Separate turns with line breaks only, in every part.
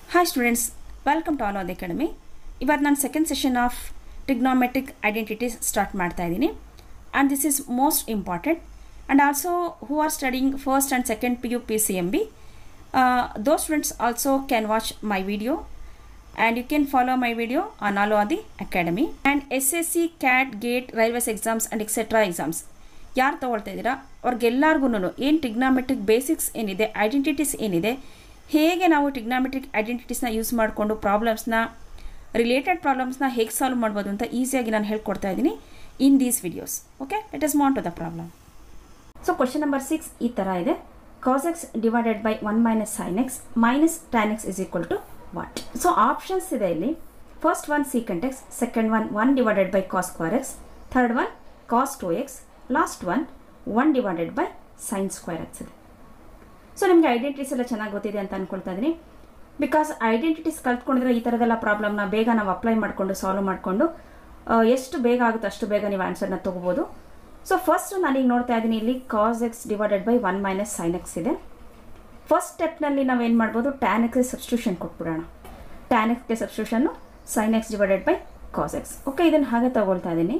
Hi students welcome to all all academy ಇವತ್ತು ನಾನು second session of trigonometric identities start ಮಾಡ್ತಾ ಇದ್ದೀನಿ and this is most important and also who are studying first and second P U P C M B though students also can watch my video and you can follow my video on all of the academy and SSC CAT GATE railways exams and etcetera exams ಯಾರು ತಗೊಳ್ತಾ ಇದ್ದೀರಾ ಅವ್ರಿಗೆಲ್ಲರಿಗೂ ಏನು ಟಿಗ್ನಾಮೆಟ್ರಿಕ್ basics ಏನಿದೆ identities ಏನಿದೆ ಹೇಗೆ ನಾವು ಟಿಗ್ನಾಮೆಟ್ರಿಕ್ ಐಡೆಂಟಿಟೀಸ್ನ use ಮಾಡಿಕೊಂಡು ಪ್ರಾಬ್ಲಮ್ಸ್ನ related ಪ್ರಾಬ್ಲಮ್ಸ್ನ ಹೇಗೆ ಸಾಲ್ವ್ ಮಾಡ್ಬೋದು ಅಂತ ಈಸಿಯಾಗಿ ನಾನು ಹೇಳ್ಕೊಡ್ತಾ ಇದ್ದೀನಿ in these videos okay let is move to the problem so question number six ಈ ಥರ ಇದೆ cos x divided by one minus sign x minus tan x is equal to what so options ಇದೆ ಇಲ್ಲಿ first one secant x second one one divided by cos square x third one cos two x last one one divided by sign square X ಇದೆ so ನಿಮಗೆ identities ಎಲ್ಲ ಚೆನ್ನಾಗಿ ಗೊತ್ತಿದೆ ಅಂತ ಅನ್ಕೊಳ್ತಾ ಇದ್ದೀನಿ because identities ಕಲ್ತ್ಕೊಂಡಿದ್ರೆ ಈ ಥರದೆಲ್ಲ ಪ್ರಾಬ್ಲಮ್ನ ಬೇಗ ನಾವು ಅಪ್ಲೈ ಮಾಡಿಕೊಂಡು ಸಾಲ್ವ್ ಮಾಡಿಕೊಂಡು ಎಷ್ಟು ಬೇಗ ಆಗುತ್ತೆ ಅಷ್ಟು ಬೇಗ ನೀವು ಆನ್ಸರ್ನ ತೊಗೋಬೋದು ಸೊ ಫಸ್ಟ್ ನಾನೀಗ ನೋಡ್ತಾ ಇದ್ದೀನಿ ಇಲ್ಲಿ cos x divided by one minus sine x ಇದೆ ಫಸ್ಟ್ ಸ್ಟೆಪ್ನಲ್ಲಿ ನಾವೇನು ಮಾಡ್ಬೋದು ಟ್ಯಾನ್ ಎಕ್ಸ್ ಸಬ್ಸ್ಟಿಟ್ಯೂಷನ್ ಕೊಟ್ಬಿಡೋಣ ಟ್ಯಾನ್ ಎಕ್ಸ್ಗೆ ಸಬ್ಸ್ಟಿಟ್ಯೂಷನ್ನು sin X divided by cos x okay ಇದನ್ನು ಹಾಗೆ ತಗೊಳ್ತಾ ಇದ್ದೀನಿ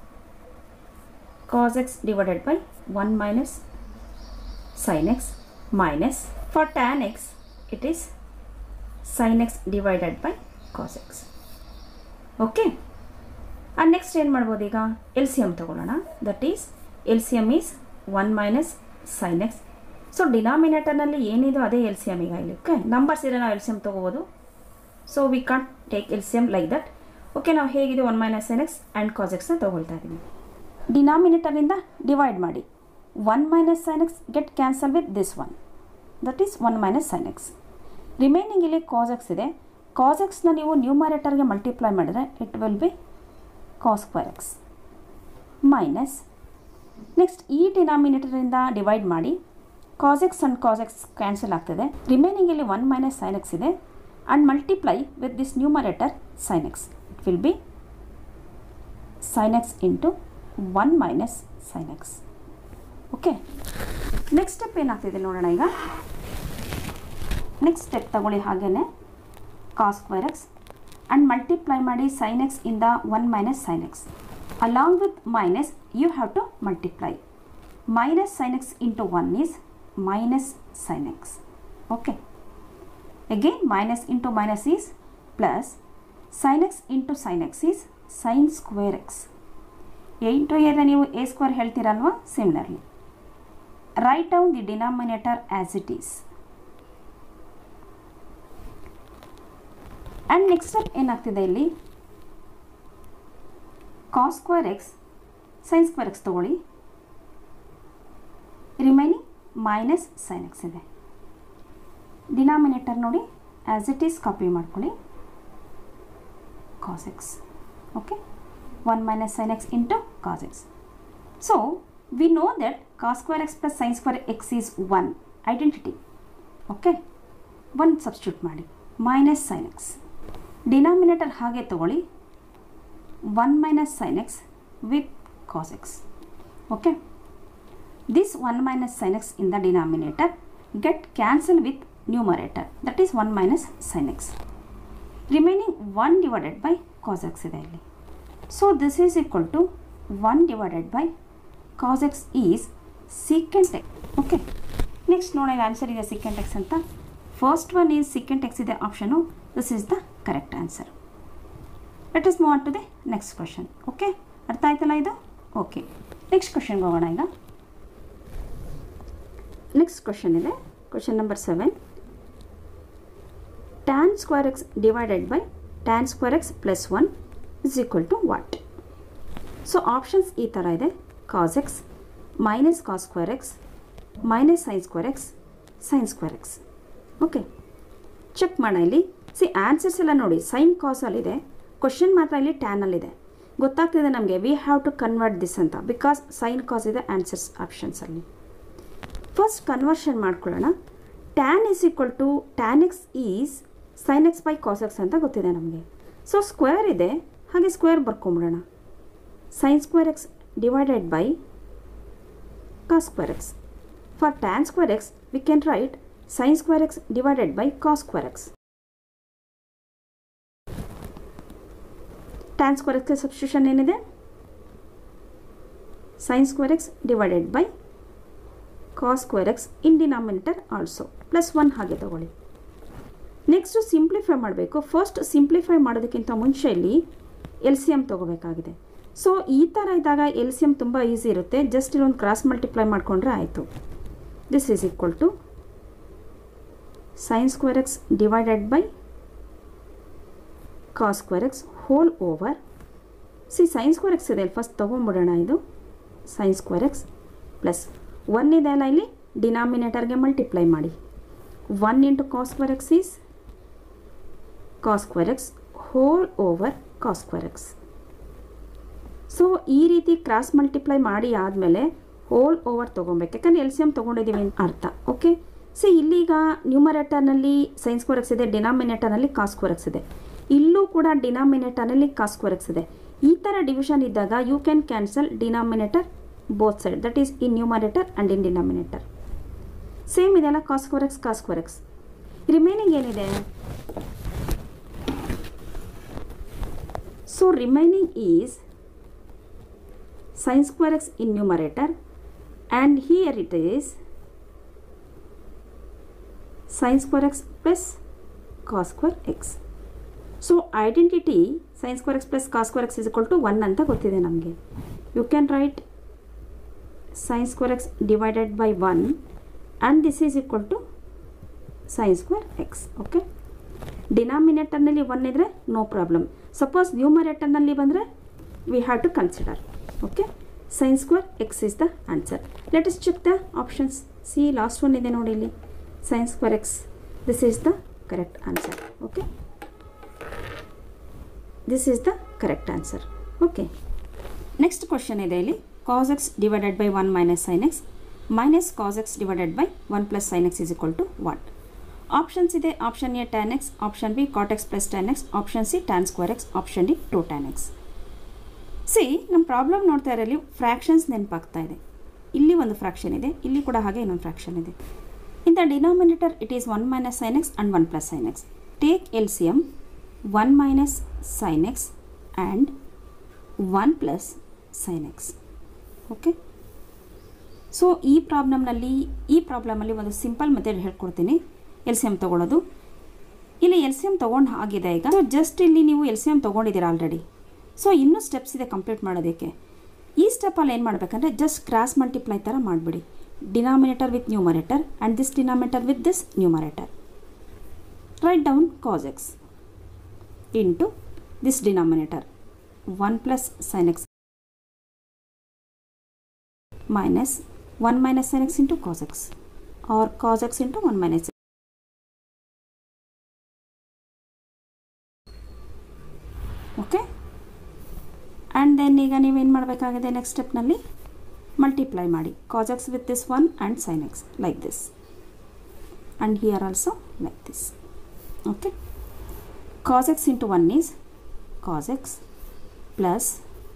cos x divided by one minus sign x minus for tan x it is sin X divided by cos x okay and next ಏನು ಮಾಡ್ಬೋದು ಈಗ L C M ತೊಗೊಳ್ಳೋಣ that is L C M is one minus sine x so ಡಿನಾಮಿನೇಟರ್ನಲ್ಲಿ ಏನಿದೆ ಅದೇ L C M ಈಗ ಇಲ್ಲಿ okay numbers ಇದೆ ನಾವು ಎಲ್ ಸಿ ಎಮ್ ತೊಗೋಬೋದು so we can't take L C M like that okay ನಾವು ಹೇಗಿದೆ one minus N X and cos ಎಕ್ಸ್ನ ತೊಗೊಳ್ತಾ ಇದ್ದೀವಿ ಡಿನಾಮಿನೇಟರಿಂದ ಡಿವೈಡ್ ಮಾಡಿ one minus sign x get cancel with this one that is one minus sign x remaining ಇಲ್ಲಿ cos X ಇದೆ cos ಎಕ್ಸ್ನ ನೀವು ನ್ಯೂಮರೇಟರ್ಗೆ ಮಲ್ಟಿಪ್ಲೈ ಮಾಡಿದರೆ it will be cos square X minus next ಈ ಡಿನಾಮಿನೇಟರಿಂದ ಡಿವೈಡ್ ಮಾಡಿ cos x and cos X cancel ಆಗ್ತದೆ ರಿಮೈನಿಂಗ್ ಇಲ್ಲಿ ಒನ್ ಮೈನಸ್ ಸೈನ್ ಎಕ್ಸ್ ಇದೆ and multiply with this numerator sin x it will be sin x into one minus sign x okay next step ಏನಾಗ್ತಿದೆ ನೋಡೋಣ ಈಗ next step ತಗೊಳ್ಳಿ ಹಾಗೇ cos square X and multiply ಮಾಡಿ sin x ಇಂದ one minus sign x along with minus you have to multiply minus sin x into 1 is minus sin x okay again minus into minus is plus sin x into sin x is sin square x a into a ನೀವು a square ಹೇಳ್ತೀರಲ್ವಾ similarly write down the denominator as it is and next step ಏನಾಗ್ತಿದೆ ಇಲ್ಲಿ cos square X sign square x ತೊಗೊಳ್ಳಿ remaining minus sine x ಇದೆ denominator ನೋಡಿ as it is copy ಮಾಡ್ಕೊಳ್ಳಿ cos x okay one minus sign x into cos x so we know that cos square X plus sign square X is one identity okay one substitute ಮಾಡಿ minus sign x denominator ಹಾಗೆ ತಗೊಳ್ಳಿ one minus sign x with cos x okay this 1 minus sin x in the denominator get cancelled with numerator that is 1 minus sin x remaining 1 divided by cos x ಇದೆ ಇಲ್ಲಿ so this is equal to 1 divided by cos x is secant x okay next ನೋಡೋಣ answer ಇದೆ secant x ಅಂತ first one is secant x ಇದೆ option this is the correct answer let is move on to the next question okay ಅರ್ಥ ಆಯ್ತಲ್ಲ ಇದು okay next ಕ್ವಶನ್ಗೆ ಹೋಗೋಣ ಈಗ ನೆಕ್ಸ್ಟ್ ಕ್ವಶನ್ ಇದೆ question number seven tan square X divided by tan square X plus one is equal to what so options ಈ ಥರ ಇದೆ cos x minus cos square X minus sine square X sign square X okay check ಮಾಡೋಣ ಇಲ್ಲಿ C answers ಎಲ್ಲ ನೋಡಿ sign ಕಾಸಲ್ಲಿದೆ question ಮಾತ್ರ ಇಲ್ಲಿ ಟ್ಯಾನಲ್ಲಿದೆ ಗೊತ್ತಾಗ್ತಿದೆ ನಮಗೆ we have to convert this ಅಂತ ಬಿಕಾಸ್ ಸೈನ್ ಕಾಸ್ ಇದೆ ಆನ್ಸರ್ಸ್ ಆಪ್ಷನ್ಸಲ್ಲಿ ಫಸ್ಟ್ ಕನ್ವರ್ಷನ್ ಮಾಡ್ಕೊಳ್ಳೋಣ tan is equal to tan x is sin X by cos x ಅಂತ ಗೊತ್ತಿದೆ ನಮಗೆ ಸೊ ಸ್ಕ್ವೇರ್ ಇದೆ ಹಾಗೆ ಸ್ಕ್ವೇರ್ ಬರ್ಕೊಂಬಿಡೋಣ sin square X divided by cos square x for tan square x we can write sin square x divided by cos square x. Tan square ಎಕ್ಸ್ಗೆ substitution ಏನಿದೆ sin square X divided by cos square x in denominator also plus one ಹಾಗೆ ತಗೊಳ್ಳಿ next simplify ಮಾಡಬೇಕು first simplify ಮಾಡೋದಕ್ಕಿಂತ ಮುಂಚೆ ಇಲ್ಲಿ L C M ತೊಗೋಬೇಕಾಗಿದೆ so ಈ ಥರ ಇದ್ದಾಗ ಎಲ್ ಸಿ ಎಮ್ ತುಂಬ ಈಸಿ ಇರುತ್ತೆ ಜಸ್ಟ್ ಇಲ್ಲೊಂದು ಕ್ರಾಸ್ ಮಲ್ಟಿಪ್ಲೈ ಮಾಡಿಕೊಂಡ್ರೆ ಆಯಿತು this is equal to sin square X divided by cos square X whole over see sign square X ಇದೆ ಫಸ್ಟ್ ತೊಗೊಂಬಿಡೋಣ ಇದು sin square X plus one ಇದೆ ಅಲ್ಲ ಇಲ್ಲಿ ಡಿನಾಮಿನೇಟರ್ಗೆ ಮಲ್ಟಿಪ್ಲೈ ಮಾಡಿ one into cos square X is cos square X whole over cos square X so ಈ ರೀತಿ ಕ್ರಾಸ್ ಮಲ್ಟಿಪ್ಲೈ ಮಾಡಿ ಆದಮೇಲೆ ಹೋಲ್ ಓವರ್ ತೊಗೊಬೇಕು ಯಾಕಂದರೆ ಎಲ್ ಸಿ ಎಮ್ ತೊಗೊಂಡಿದ್ದೀವಿ ಅಂತ ಅರ್ಥ ಓಕೆ ಸಿ ಇಲ್ಲೀಗ ನ್ಯೂಮರೇಟರ್ನಲ್ಲಿ ಸೈನ್ ಸ್ಕ್ವೇರ್ ಎಕ್ಸ್ ಇದೆ ಡಿನಾಮಿನೇಟರ್ನಲ್ಲಿ ಕಾಸ್ ಸ್ಕ್ವೇರ್ ಎಕ್ಸ್ ಇದೆ ಇಲ್ಲೂ ಕೂಡ ಡಿನಾಮಿನೇಟರ್ನಲ್ಲಿ ಕಾಸ್ ಸ್ಕ್ವೇರ್ ಎಕ್ಸ್ ಇದೆ ಈ ಥರ ಡಿವಿಷನ್ ಇದ್ದಾಗ you can cancel denominator both side that is in numerator and in denominator same ಇದೆಲ್ಲ cos square X cos square x remaining ಏನಿದೆ so remaining is sin square x in numerator and here it is sin square x plus cos square x. So identity sign square X plus cos square X is equal to one ಅಂತ ಗೊತ್ತಿದೆ ನಮಗೆ you can write sin square X divided by one and this is equal to sin square X okay ಡಿನಾಮಿನೇಟರ್ನಲ್ಲಿ one ಇದ್ದರೆ no problem suppose ನ್ಯೂಮರೇಟರ್ನಲ್ಲಿ ಬಂದರೆ we have to consider okay sin square x is the answer let us check the options see last one ಇದೆ ನೋಡಿ ಇಲ್ಲಿ sin square x this is the correct answer okay this is the correct answer okay next question ಇದೆ ಇಲ್ಲಿ cos x divided by 1 minus sin x minus cos x divided by 1 plus sin x is equal to what options ಇದೆ option A tan x option B cot x plus tan x option C tan square x option D two tan x see ನಮ್ಮ problem ನೋಡ್ತಾ ಇರಲಿ fractions ನೆನಪಾಗ್ತಾ ಇದೆ ಇಲ್ಲಿ ಒಂದು fraction ಇದೆ ಇಲ್ಲಿ ಕೂಡ ಹಾಗೆ ಇನ್ನೊಂದು ಫ್ರ್ಯಾಕ್ಷನ್ ಇದೆ in the denominator it is one minus sign x and one plus sin x take L C M one minus sign x and one plus sin x okay so ಈ ಪ್ರಾಬ್ಲಮ್ನಲ್ಲಿ ಈ ಪ್ರಾಬ್ಲಮಲ್ಲಿ ಒಂದು ಸಿಂಪಲ್ ಮೆಥಡ್ ಹೇಳ್ಕೊಡ್ತೀನಿ L C M ತೊಗೊಳ್ಳೋದು ಇಲ್ಲಿ L C M ತೊಗೊಂಡು ಆಗಿದೆ ಈಗ ಸೊ ಜಸ್ಟ್ ಇಲ್ಲಿ ನೀವು ಎಲ್ ಸಿ ಎಮ್ ತೊಗೊಂಡಿದ್ದೀರಾ ಆಲ್ರೆಡಿ ಸೊ ಇನ್ನೂ ಸ್ಟೆಪ್ಸ್ ಇದೆ ಕಂಪ್ಲೀಟ್ ಮಾಡೋದಕ್ಕೆ ಈ ಸ್ಟೆಪ್ಪಲ್ಲಿ ಏನು ಮಾಡಬೇಕಂದ್ರೆ ಜಸ್ಟ್ ಕ್ರಾಸ್ ಮಲ್ಟಿಪ್ಲೈ ಥರ ಮಾಡಿಬಿಡಿ denominator with numerator and this denominator with this numerator write down cos x into this denominator one plus sin x minus 1 minus sin x into cos x or cos x into 1 minus okay and then ಈಗ ನೀವೇನು ಮಾಡಬೇಕಾಗಿದೆ next ಸ್ಟೆಪ್ನಲ್ಲಿ multiply ಮಾಡಿ cos x with this one and sin x like this and here also like this okay cos x into one is cos x plus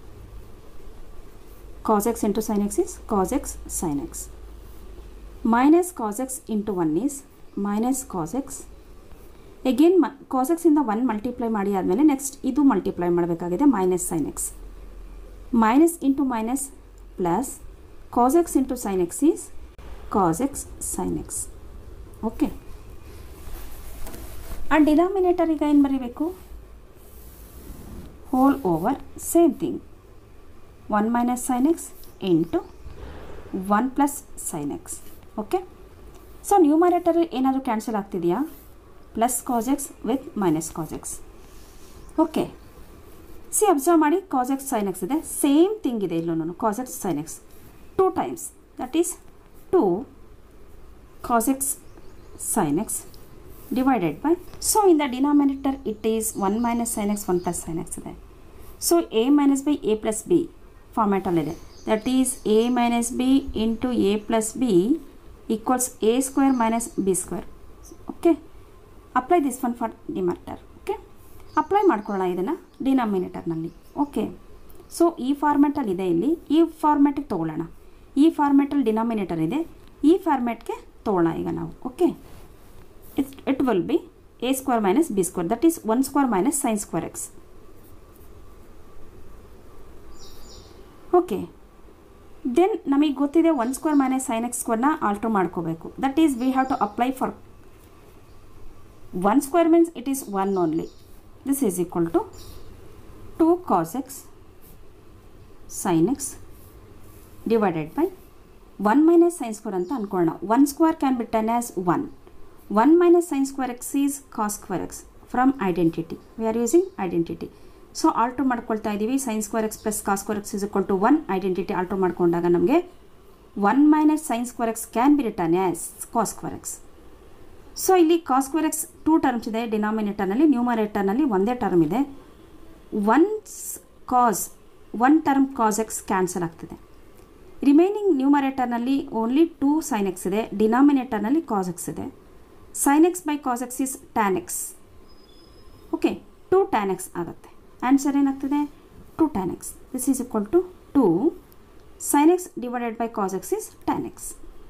cos x into sin x is cos x sin x minus cos x into 1 is minus cos x again cos x ಇಂದ 1 multiply ಮಾಡಿ ಆದಮೇಲೆ next ಇದು multiply ಮಾಡಬೇಕಾಗಿದೆ minus sign x minus into minus plus cos x into sin x is cos X sign x okay ಆ denominator ಈಗ ಏನು ಬರೀಬೇಕು whole over same thing 1 minus sin x into 1 plus sin x okay so numerator ಏನಾದರೂ cancel ಆಗ್ತಿದೆಯಾ plus cos x with minus cos x okay see observe ಮಾಡಿ cos X sine x ಇದೆ same thing ಇದೆ ಇಲ್ಲೂ cos X sine x two times that is two cos X sine x divided by so in the denominator it is one minus sign x one plus sin X ಇದೆ so A minus by A plus B ಫಾರ್ಮ್ಯಾಟಲ್ಲಿದೆ that is A minus B into A plus B equals A square minus B square okay apply this one for denominator okay apply ಮಾಡ್ಕೊಳ್ಳೋಣ ಇದನ್ನು ಡಿನಾಮಿನೇಟರ್ನಲ್ಲಿ okay so ಈ ಫಾರ್ಮ್ಯಾಟಲ್ಲಿ ಇದೆ ಇಲ್ಲಿ ಈ ಫಾರ್ಮ್ಯಾಟಿಗೆ ತೊಗೊಳ್ಳೋಣ ಈ ಫಾರ್ಮ್ಯಾಟಲ್ಲಿ denominator ಇದೆ ಈ ಫಾರ್ಮ್ಯಾಟ್ಗೆ ತೊಗೊಳ್ಳೋಣ ಈಗ ನಾವು okay it it will be A square minus B square that is one square minus sine square X okay then ನಮಗೆ ಗೊತ್ತಿದೆ one square minus sign X ಸ್ಕ್ವೇರ್ನ ಆಲ್ಟ್ರ್ ಮಾಡ್ಕೋಬೇಕು that is we have to apply for one square means it is one only this is equal to two cos X sine x divided by one minus sine square ಅಂತ ಅನ್ಕೊಳ್ಳೋಣ one square can be ten as one one minus sine square X is cos square X from identity we are using identity so alter ಮಾಡ್ಕೊಳ್ತಾ ಇದ್ದೀವಿ sine square X plus cos square X is equal to one identity alter ಮಾಡ್ಕೊಂಡಾಗ ನಮಗೆ one minus sine square X can be return as cos square X so ಇಲ್ಲಿ cos square X two terms ಇದೆ ಡಿನಾಮಿನೇಟರ್ನಲ್ಲಿ ನ್ಯೂಮರೇಟರ್ನಲ್ಲಿ ಒಂದೇ term ಇದೆ one cos one term cos X cancel ಆಗ್ತಿದೆ remaining ನ್ಯೂಮರೇಟರ್ನಲ್ಲಿ only two sine X ಇದೆ ಡಿನಾಮಿನೇಟರ್ನಲ್ಲಿ cos X ಇದೆ sine X by cos X is tan X okay two tan X ಆಗುತ್ತೆ ಆನ್ಸರ್ ಏನಾಗ್ತದೆ two tan X this is equal to two sine X divided by cos X is tan X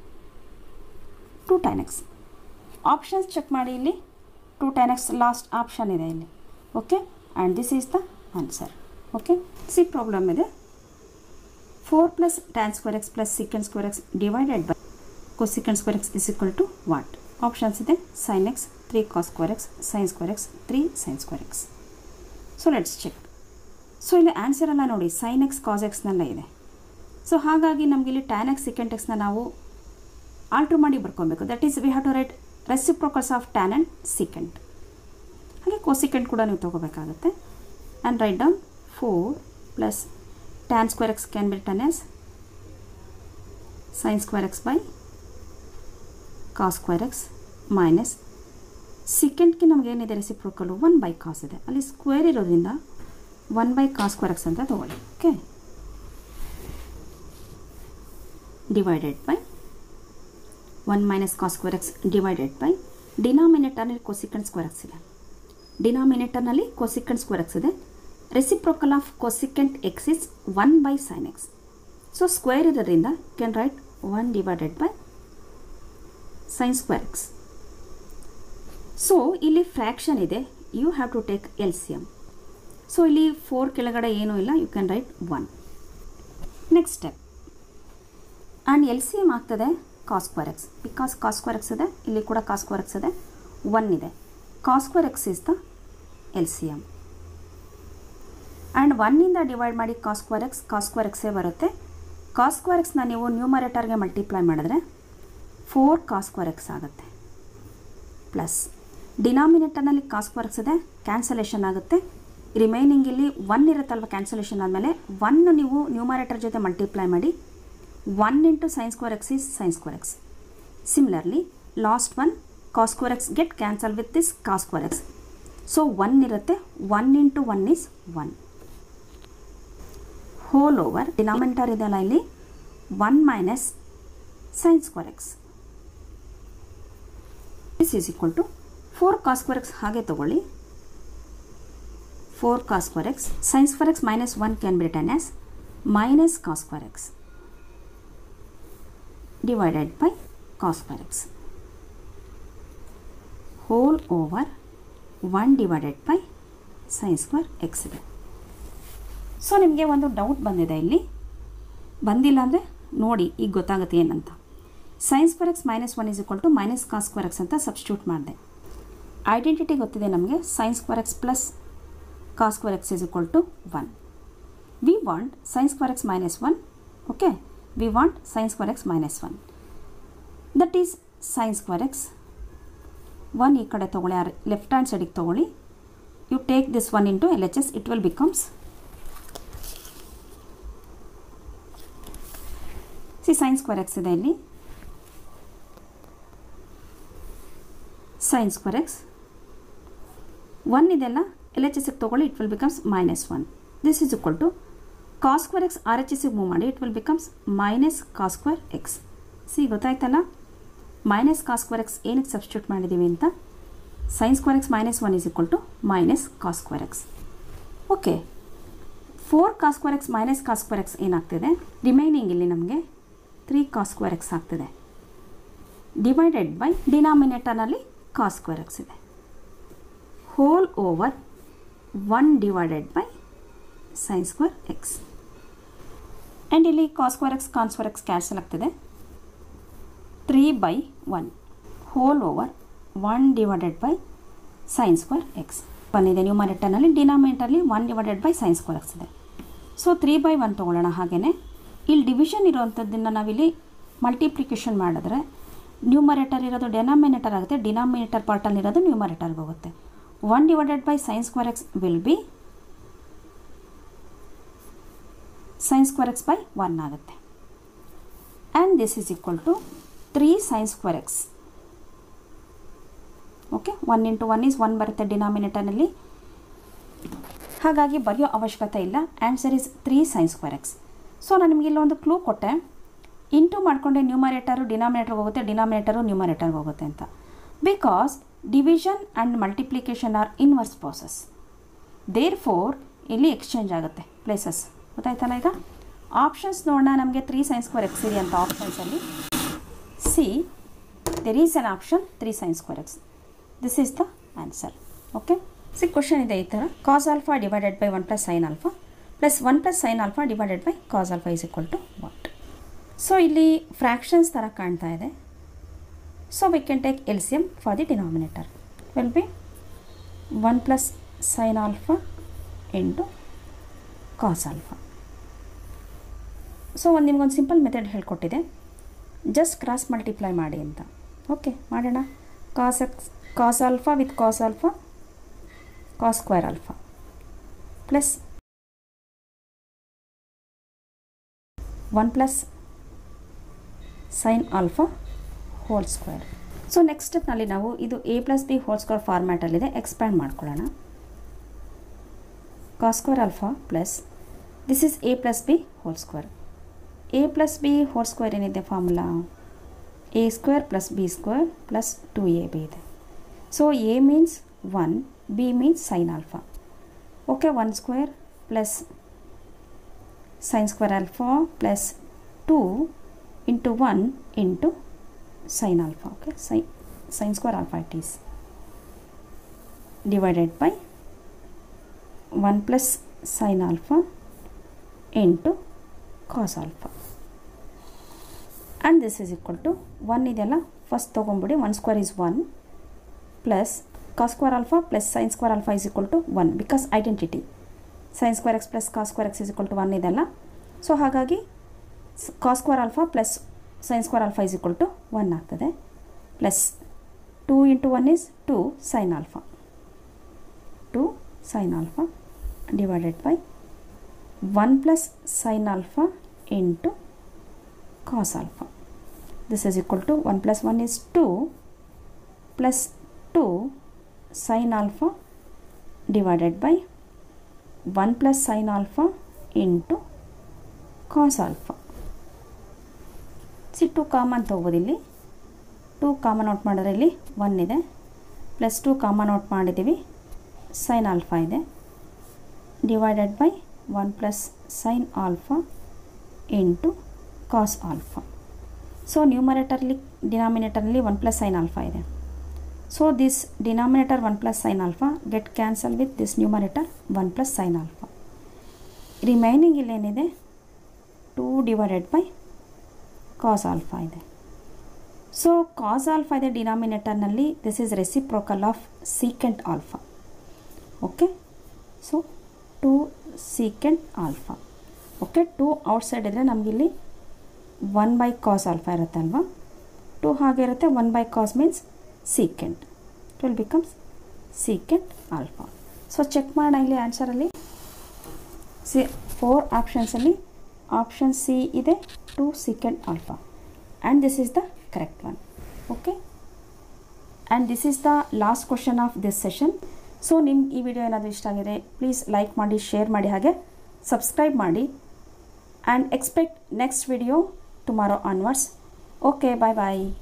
two tan X options check ಮಾಡಿ ಇಲ್ಲಿ two tan X last option ಇದೆ ಇಲ್ಲಿ okay and this is the answer okay see problem ಇದೆ four plus tan square X plus secant square X divided by cosecant square X is equal to what options ಇದೆ sine X three cos square X sign square X three sine square X so let's check so ಇಲ್ಲಿ answer ಎಲ್ಲ ನೋಡಿ sine x ಕಾಸ್ ಎಕ್ಸ್ನಲ್ಲೇ ಇದೆ so ಹಾಗಾಗಿ ನಮಗೆ ಇಲ್ಲಿ tan X second ಎಕ್ಸ್ನ ನಾವು ಆಲ್ಟ್ರ್ ಮಾಡಿ ಬರ್ಕೊಬೇಕು that is we have to write reciprocals of tan and secant ಹಾಗೆ ಕೋಸಿಕೆಂಡ್ ಕೂಡ ನೀವು ತೊಗೋಬೇಕಾಗುತ್ತೆ and write down four plus tan square X can be return as sine square X by cos square X minus ಸಿಕೆಂಡ್ಗೆ ನಮಗೇನಿದೆ reciprocal one by cos ಇದೆ ಅಲ್ಲಿ square ಇರೋದ್ರಿಂದ one by cos square X ಅಂತ ತೊಗೊಳ್ಳಿ okay divided by one minus cos square X divided by ಡಿನಾಮಿನೇಟರ್ನಲ್ಲಿ cosecant square X ಇದೆ ಡಿನಾಮಿನೇಟರ್ನಲ್ಲಿ ಕೊಸಿಕೆಂಡ್ ಸ್ಕ್ವೇರ್ ಎಕ್ಸ್ ಇದೆ reciprocal of cosecant X is one by sine X so square ಇರೋದ್ರಿಂದ can write one divided by sign square X so ಇಲ್ಲಿ fraction ಇದೆ you have to take L C M so ಇಲ್ಲಿ four ಕೆಳಗಡೆ ಏನೂ ಇಲ್ಲ you can write one next step and L C M ಆಗ್ತದೆ cos square X because cos square X ಇದೆ ಇಲ್ಲಿ ಕೂಡ ಕಾಸ್ ಸ್ಕ್ವೇರ್ ಎಕ್ಸ್ ಇದೆ ಒನ್ ಇದೆ cos square X is the L C M and ಒನ್ನಿಂದ ಡಿವೈಡ್ ಮಾಡಿ cos square X cos square ಎಕ್ಸೇ ಬರುತ್ತೆ ಕಾಸ್ ಸ್ಕ್ವೇರ್ ಎಕ್ಸ್ನ ನೀವು ನ್ಯೂಮರೇಟರ್ಗೆ ಮಲ್ಟಿಪ್ಲೈ ಮಾಡಿದ್ರೆ ಫೋರ್ ಕಾಸ್ ಸ್ಕ್ವೇರ್ ಎಕ್ಸ್ ಆಗುತ್ತೆ ಪ್ಲಸ್ ಡಿನಾಮಿನೇಟರ್ನಲ್ಲಿ ಕಾಸ್ ಸ್ಕ್ವೇರ್ ಎಕ್ಸ್ ಇದೆ ಕ್ಯಾನ್ಸಲೇಷನ್ ಆಗುತ್ತೆ ರಿಮೈನಿಂಗ್ ಇಲ್ಲಿ ಒನ್ ಇರುತ್ತಲ್ವ ಕ್ಯಾನ್ಸಲೇಷನ್ ಆದಮೇಲೆ ಒನ್ ನೀವು ನ್ಯೂಮರೇಟರ್ ಜೊತೆ ಮಲ್ಟಿಪ್ಲೈ ಮಾಡಿ one into sine square X is sine square X similarly last one cos square X get cancel with this cos square X so one ಇರುತ್ತೆ one into one is one whole over denominator ಇದೆಯಲ್ಲ ಇಲ್ಲಿ one minus sine square X this is equal to four cos square X ಹಾಗೆ ತಗೊಳ್ಳಿ four cos square X sign square X minus one can be return as minus cos square X divided by cos square X whole over one divided by sign square X ಇದೆ so ನಿಮಗೆ ಒಂದು doubt ಬಂದಿದೆ ಇಲ್ಲಿ ಬಂದಿಲ್ಲ ಅಂದರೆ ನೋಡಿ ಈಗ ಗೊತ್ತಾಗುತ್ತೆ ಏನಂತ sine square X minus one is equal to minus cos square X ಅಂತ ಸಬ್ಸ್ಟ್ಯೂಟ್ ಮಾಡಿದೆ ಐಡೆಂಟಿಟಿ ಗೊತ್ತಿದೆ ನಮಗೆ sine square X plus cos square X is equal to one we want sine square X minus one okay we want sine square X minus one that is sine square X one ಈ ಕಡೆ ತೊಗೊಳ್ಳಿ ಯಾರು left hand ಸೈಡಿಗೆ ತೊಗೊಳ್ಳಿ you take this one into L H S it will becomes see sign square X ಇದೆ ಇಲ್ಲಿ sine square X one ಇದೆಲ್ಲ L H ಎಸ್ಗೆ ತೊಗೊಳ್ಳಿ it will becomes minus one this is equal to cos square X R H ಎಸ್ಗೆ move ಮಾಡಿ it will becomes minus cos square X see ಗೊತ್ತಾಯ್ತಲ್ಲ minus cos square X ಏನಕ್ಕೆ substitute ಮಾಡಿದ್ದೀವಿ ಅಂತ sine square X minus one is equal to minus cos square X okay four cos square X minus cos square X ಏನಾಗ್ತಿದೆ remaining ಇಲ್ಲಿ ನಮಗೆ three cos square X ಆಗ್ತಿದೆ divided by ಡಿನಾಮಿನೇಟರ್ನಲ್ಲಿ cos square X ಇದೆ whole over one divided by sign square X and ಇಲ್ಲಿ cos square X cos square X cancel ಆಗ್ತದೆ three by one whole over one divided by sign square X ಬಂದಿದೆ ನ್ಯೂಮರೇಟರ್ನಲ್ಲಿ ಡಿನಾಮಿನೇಟರ್ಲಿ one divided by sign square X ಇದೆ so three by one ತೊಗೊಳ್ಳೋಣ ಹಾಗೆಯೇ ಇಲ್ಲಿ division ಇರೋವಂಥದ್ದನ್ನು ನಾವಿಲ್ಲಿ ಮಲ್ಟಿಪ್ಲಿಕೇಶನ್ ಮಾಡಿದ್ರೆ ನ್ಯೂಮರೇಟರ್ ಇರೋದು ಡೆನಾಮಿನೇಟರ್ ಆಗುತ್ತೆ ಡಿನಾಮಿನೇಟರ್ ಪಾರ್ಟಲ್ಲಿರೋದು ನ್ಯೂಮರೇಟರ್ಗೆ ಹೋಗುತ್ತೆ one divided by sign square X will be sine square X by one ಆಗುತ್ತೆ and this is equal to three sine square X okay one into one is one ಬರುತ್ತೆ ಡಿನಾಮಿನೇಟರ್ನಲ್ಲಿ ಹಾಗಾಗಿ ಬರೆಯೋ ಅವಶ್ಯಕತೆ ಇಲ್ಲ answer is three sine square X so ನಾನು ನಿಮಗೆ ಇಲ್ಲೊಂದು ಕ್ಲೂ ಕೊಟ್ಟೆ ಇಂಟು ಮಾಡಿಕೊಂಡೆ ನ್ಯೂಮರೇಟರು ಡಿನಾಮಿನೇಟರ್ಗೆ ಹೋಗುತ್ತೆ ಡಿನಾಮಿನೇಟರು ನ್ಯೂಮರೇಟರ್ಗೆ ಹೋಗುತ್ತೆ ಅಂತ because division and multiplication are inverse process therefore ಇಲ್ಲಿ ಎಕ್ಸ್ಚೇಂಜ್ ಆಗುತ್ತೆ ಪ್ಲೇಸಸ್ ಗೊತ್ತಾಯ್ತಲ್ಲ ಈಗ ಆಪ್ಷನ್ಸ್ ನೋಡೋಣ ನಮಗೆ ತ್ರೀ ಸೈನ್ಸ್ ಸ್ಕ್ವೇರ್ ಎಕ್ಸ್ ಇದೆ ಅಂತ ಆಪ್ಷನ್ಸಲ್ಲಿ see there is an option three sines square X this is the answer okay see question ಇದೆ ಈ ಥರ cos alpha divided by one plus sine alpha plus one plus sine alpha divided by cos alpha is equal to what so ಇಲ್ಲಿ fractions ಥರ ಕಾಣ್ತಾ ಇದೆ so we can take L C M for the denominator will be one plus sine alpha into cos alpha so ಒಂದು ನಿಮ್ಗೊಂದು simple method ಹೇಳ್ಕೊಟ್ಟಿದೆ just cross multiply ಮಾಡಿ ಅಂತ okay ಮಾಡೋಣ cos X cos alpha with cos alpha cos square alpha plus one plus sine alpha whole square so next ಸ್ಟೆಪ್ನಲ್ಲಿ ನಾವು ಇದು A plus B whole square ಫಾರ್ಮ್ಯಾಟಲ್ಲಿದೆ ಎಕ್ಸ್ಪ್ಯಾಂಡ್ ಮಾಡ್ಕೊಳ್ಳೋಣ cos square alpha plus this is A plus B whole square A plus B whole square ಏನಿದೆ formula A square plus B square plus two A B ಇದೆ so A means one B means sine alpha okay one square plus sign square alpha plus two into one into sine alpha okay ಸೈ sine square alpha it is divided by one plus sine alpha into cos alpha and this is equal to one ಇದೆಲ್ಲ first ತೊಗೊಂಬಿಡಿ one square is one plus cos square alpha plus sign square alpha is equal to one because identity sign square X plus cos square X is equal to one ಇದೆಲ್ಲ so ಹಾಗಾಗಿ cos square alpha plus sign square alpha is equal to one ಆಗ್ತದೆ plus two into one is two sine alpha two sine alpha divided by one plus sine alpha into cos alpha this is equal to 1 plus 1 is 2 plus 2 sin alpha divided by 1 plus sin alpha into cos alpha see two common ತೊಗೋಬೋದು ಇಲ್ಲಿ two common out ಮಾಡಿದ್ರೆ ಇಲ್ಲಿ one ಇದೆ plus two common out ಮಾಡಿದ್ದೀವಿ sine alpha ಇದೆ divided by one plus sine alpha into cos alpha so ನ್ಯೂಮರೇಟರ್ಲಿ ಡಿನಾಮಿನೇಟರ್ಲಿ one plus sine alpha ಇದೆ so this denominator one plus sine alpha get cancel with this numerator one plus sine alpha remaining ಇಲ್ಲೇನಿದೆ two divided by cos alpha ಇದೆ so cos alpha ಇದೆ ಡಿನಾಮಿನೇಟರ್ನಲ್ಲಿ this is reciprocal of secant alpha okay so two secant alpha okay two outside ಇದ್ದರೆ ನಮಗಿಲ್ಲಿ one by cos alpha ಇರುತ್ತೆ ಅಲ್ವಾ two ಹಾಗೆ ಇರುತ್ತೆ one by cos means secant it will becomes secant alpha so check ಮಾಡೋಣ ಇಲ್ಲಿ ಆನ್ಸರಲ್ಲಿ see four ಆಪ್ಷನ್ಸಲ್ಲಿ ಆಪ್ಷನ್ ಸಿ ಇದೆ two secant alpha and this is the correct one okay and this is the last question of this session so ನಿಮ್ಗೆ ಈ video ಏನಾದರೂ ಇಷ್ಟ ಆಗಿದೆ ಪ್ಲೀಸ್ ಲೈಕ್ ಮಾಡಿ ಶೇರ್ ಮಾಡಿ ಹಾಗೆ ಸಬ್ಸ್ಕ್ರೈಬ್ ಮಾಡಿ and expect next video tomorrow onwards okay bye bye